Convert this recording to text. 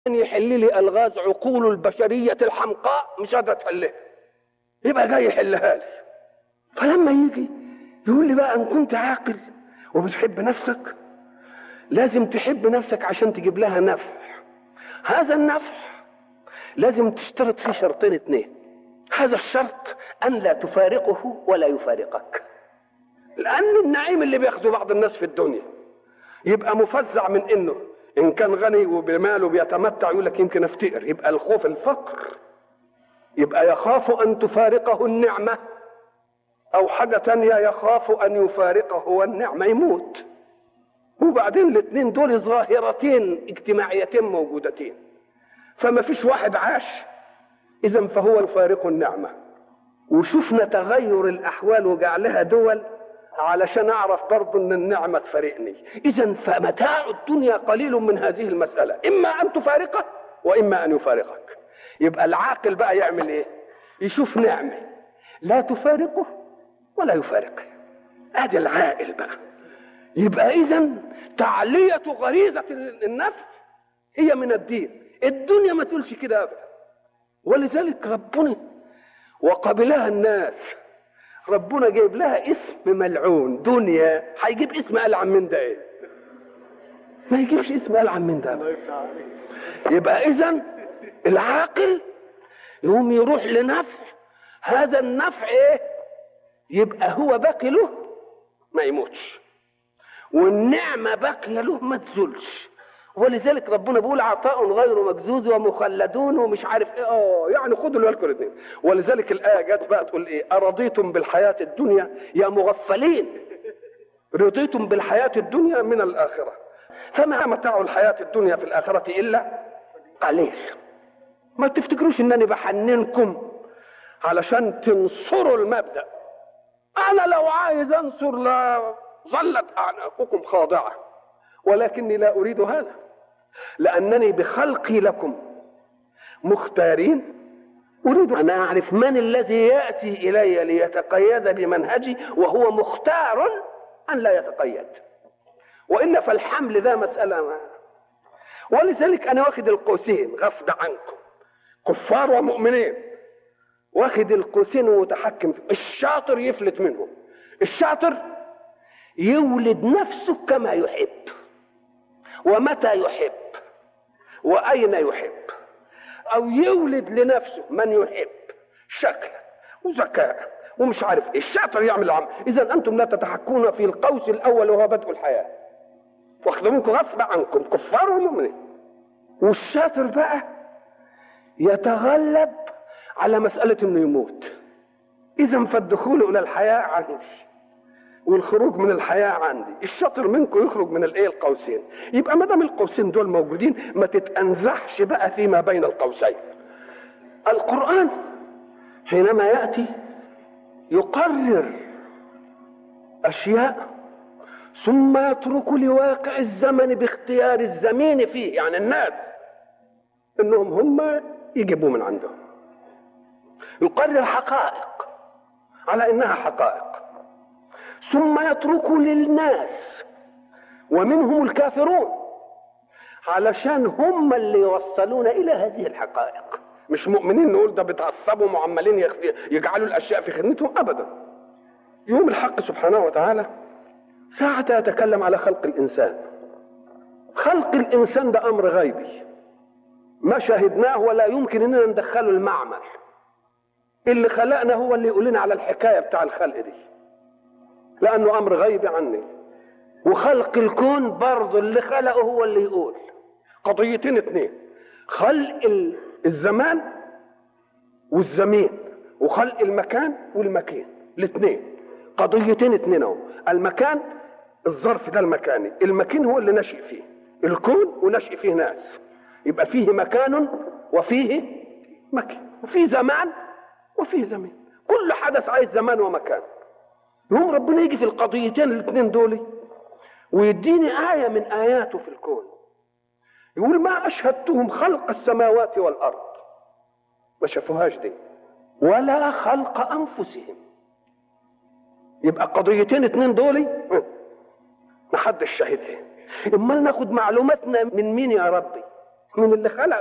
يحل لي الغاز عقول البشريه الحمقاء مش قادره تحلها يبقى جاي يحلها لي فلما يجي يقول لي بقى ان كنت عاقل وبتحب نفسك لازم تحب نفسك عشان تجيب لها نفع هذا النفع لازم تشترط فيه شرطين اتنين هذا الشرط ان لا تفارقه ولا يفارقك لان النعيم اللي بياخده بعض الناس في الدنيا يبقى مفزع من انه ان كان غني وبماله بيتمتع يقول لك يمكن افتقر يبقى الخوف الفقر يبقى يخاف ان تفارقه النعمه او حاجه تانية يخاف ان يفارقه والنعمه يموت وبعدين الاثنين دول ظاهرتين اجتماعيتين موجودتين فما فيش واحد عاش اذا فهو يفارق النعمه وشفنا تغير الاحوال وجعلها دول علشان اعرف برضه ان النعمه تفارقني اذا فمتاع الدنيا قليل من هذه المساله اما ان تفارقه واما ان يفارقك يبقى العاقل بقى يعمل ايه يشوف نعمه لا تفارقه ولا يفارقه ادي العاقل بقى يبقى اذا تعليه غريزه النفع هي من الدين الدنيا ما تقولش كده ابدا ولذلك ربنا وقبلها الناس ربنا جايب لها اسم ملعون دنيا هيجيب اسم ألعن من ده ايه ما يجيبش اسم ألعن من ده يبقى اذا العاقل يقوم يروح لنفع هذا النفع ايه يبقى هو باقي له ما يموتش والنعمة باقية له ما تزولش ولذلك ربنا بيقول عطاء غير مجزوز ومخلدون ومش عارف ايه اه يعني خدوا بالكم الاثنين ولذلك الايه جت بقى تقول ايه ارضيتم بالحياه الدنيا يا مغفلين رضيتم بالحياه الدنيا من الاخره فما متاع الحياه الدنيا في الاخره الا قليل ما تفتكروش انني بحننكم علشان تنصروا المبدا انا لو عايز انصر لا ظلت اعناقكم خاضعه ولكني لا اريد هذا لانني بخلقي لكم مختارين اريد ان اعرف من الذي ياتي الي ليتقيد بمنهجي وهو مختار ان لا يتقيد والا فالحمل ذا مساله ما ولذلك انا واخد القوسين غصب عنكم كفار ومؤمنين واخد القوسين ومتحكم فيه الشاطر يفلت منهم الشاطر يولد نفسه كما يحب ومتى يحب واين يحب او يولد لنفسه من يحب شكلا وذكاء ومش عارف ايه الشاطر يعمل العمل اذا انتم لا تتحكمون في القوس الاول وهو بدء الحياه واخذوا منكم غصب عنكم كفار ومؤمنين والشاطر بقى يتغلب على مساله انه يموت اذا فالدخول الى الحياه عندي والخروج من الحياه عندي الشاطر منكم يخرج من الايه القوسين يبقى ما دام القوسين دول موجودين ما تتانزحش بقى فيما بين القوسين القران حينما ياتي يقرر اشياء ثم يترك لواقع الزمن باختيار الزمين فيه يعني الناس انهم هم يجيبوا من عندهم يقرر حقائق على انها حقائق ثم يترك للناس ومنهم الكافرون علشان هم اللي يوصلون الى هذه الحقائق مش مؤمنين نقول ده بيتعصبوا وعمالين يجعلوا الاشياء في خدمتهم ابدا يوم الحق سبحانه وتعالى ساعة يتكلم على خلق الانسان خلق الانسان ده امر غيبي ما شاهدناه ولا يمكن اننا ندخله المعمل اللي خلقنا هو اللي يقول لنا على الحكايه بتاع الخلق دي لانه امر غيبي عني وخلق الكون برضه اللي خلقه هو اللي يقول قضيتين اتنين خلق الزمان والزمين وخلق المكان والمكان الاثنين قضيتين اتنين اهو المكان الظرف ده المكاني المكان هو اللي نشئ فيه الكون ونشئ فيه ناس يبقى فيه مكان وفيه مكان وفيه زمان وفيه زمان كل حدث عايز زمان ومكان يوم ربنا يجي في القضيتين الاثنين دول ويديني آية من آياته في الكون يقول ما أشهدتهم خلق السماوات والأرض ما شافوهاش دي ولا خلق أنفسهم يبقى قضيتين اتنين دول محدش شاهدها امال ناخد معلوماتنا من مين يا ربي من اللي خلق